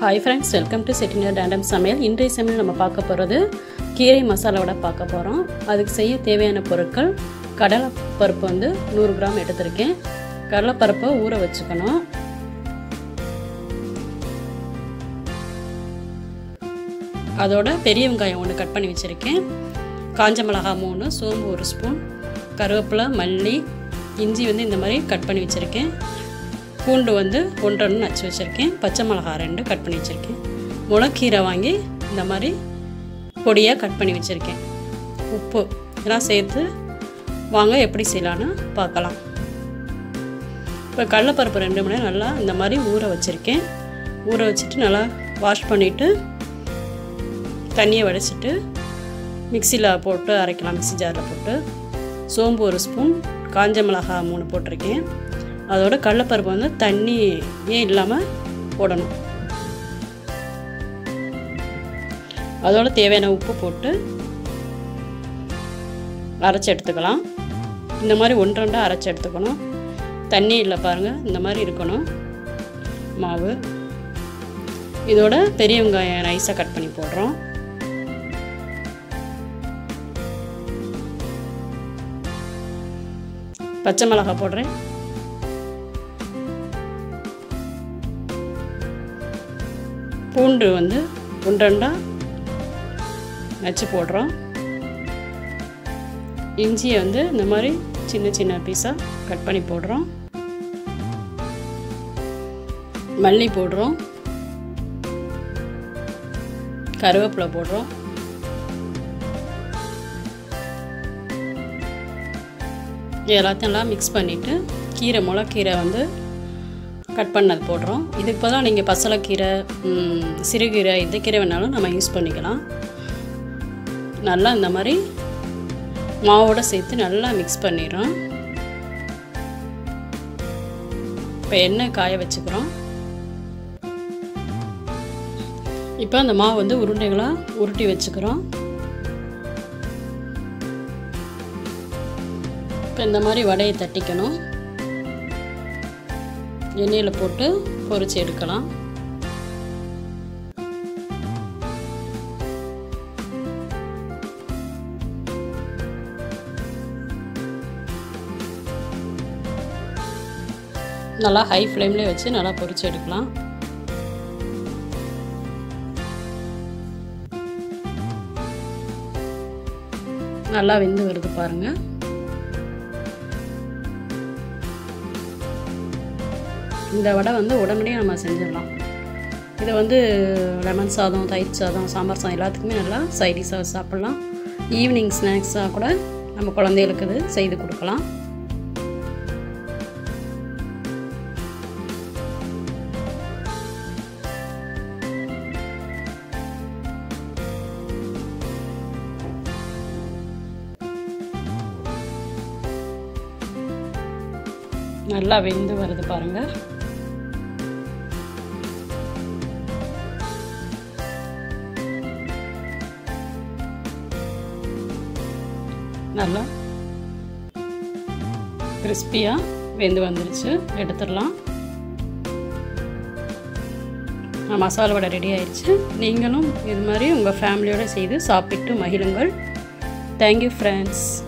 hi friends welcome to Chettinad tandem சமையல் இன்றைய சமையல் நம்ம பார்க்க போகிறது கீரை மசாலாவோட பார்க்க போகிறோம் அதுக்கு செய்ய தேவையான பொருட்கள் கடலை பருப்பு வந்து நூறு கிராம் எடுத்திருக்கேன் கடலைப்பருப்பை ஊற வச்சுக்கணும் அதோட பெரிய வெங்காயம் ஒன்று கட் பண்ணி வச்சுருக்கேன் காஞ்ச மிளகா மூணு சோம்பு ஒரு ஸ்பூன் கருவேப்பிலை மல்லி இஞ்சி வந்து இந்த மாதிரி கட் பண்ணி வச்சுருக்கேன் பூண்டு வந்து ஒன்றரை நச்சு வச்சுருக்கேன் பச்சை மிளகா ரெண்டு கட் பண்ணி வச்சுருக்கேன் முளைக்கீரை வாங்கி இந்த மாதிரி பொடியாக கட் பண்ணி வச்சுருக்கேன் உப்பு இதெல்லாம் சேர்த்து வாங்க எப்படி செய்யலான்னு பார்க்கலாம் இப்போ கடலப்பருப்பு ரெண்டு மணி நேரம் நல்லா இந்த மாதிரி ஊற வச்சுருக்கேன் ஊற வச்சுட்டு நல்லா வாஷ் பண்ணிவிட்டு தண்ணியை வடிச்சிட்டு மிக்சியில் போட்டு அரைக்கலாம் மிக்சி ஜாரில் போட்டு சோம்பு ஒரு ஸ்பூன் காஞ்ச மிளகா மூணு போட்டிருக்கேன் அதோட கடலப்பருப்பு வந்து தண்ணியே இல்லாமல் போடணும் அதோட தேவையான உப்பு போட்டு அரைச்சி எடுத்துக்கலாம் இந்த மாதிரி ஒன்று ரெண்டாக அரைச்சி எடுத்துக்கணும் தண்ணி இல்லை பாருங்கள் இந்த மாதிரி இருக்கணும் மாவு இதோட பெரிய வெங்காயம் நைஸாக கட் பண்ணி போடுறோம் பச்சை மிளகாய் போடுறேன் பூண்டு வந்து ஒன்றண்டா நச்சு போடுறோம் இஞ்சியை வந்து இந்த மாதிரி சின்ன சின்ன பீஸாக கட் பண்ணி போடுறோம் மல்லி போடுறோம் கருவேப்பிலை போடுறோம் எல்லாத்தையும் எல்லாம் மிக்ஸ் பண்ணிவிட்டு கீரை முளைக்கீரை வந்து கட் பண்ணது போடுறோம் இதுக்கு பதிலாக நீங்கள் பசலைக்கீரை சிறுகீரை எந்த கீரை வேணாலும் நம்ம யூஸ் பண்ணிக்கலாம் நல்லா இந்த மாதிரி மாவோடு சேர்த்து நல்லா மிக்ஸ் பண்ணிடுறோம் இப்போ எண்ணெய் காய வச்சுக்கிறோம் இப்போ அந்த மாவு வந்து உருண்டைகளாக உருட்டி வச்சுக்கிறோம் இப்போ இந்த மாதிரி வடையை தட்டிக்கணும் எண்ணெயில் போட்டு பொரிச்சு எடுக்கலாம் நல்லா ஹை ஃப்ளேம்லேயே வச்சு நல்லா பொரிச்சு எடுக்கலாம் நல்லா வெந்து வருது பாருங்கள் இந்த வடை வந்து உடனடியாக நம்ம செஞ்சிடலாம் இதை வந்து லெமன் சாதம் தயிர் சாதம் சாம்பார் சாதம் எல்லாத்துக்குமே நல்லா சைடிஷாக சாப்பிட்லாம் ஈவினிங் ஸ்நாக்ஸாக கூட நம்ம குழந்தைகளுக்கு இது செய்து கொடுக்கலாம் நல்லா வெந்து வருது பாருங்கள் நல்லா கிறிஸ்பியாக வெந்து வந்துருச்சு எடுத்துடலாம் மசாலா வடை ரெடி ஆயிடுச்சு நீங்களும் இது மாதிரி உங்கள் ஃபேமிலியோடு செய்து சாப்பிட்டு மகிழுங்கள் தேங்க்யூ ஃப்ரெண்ட்ஸ்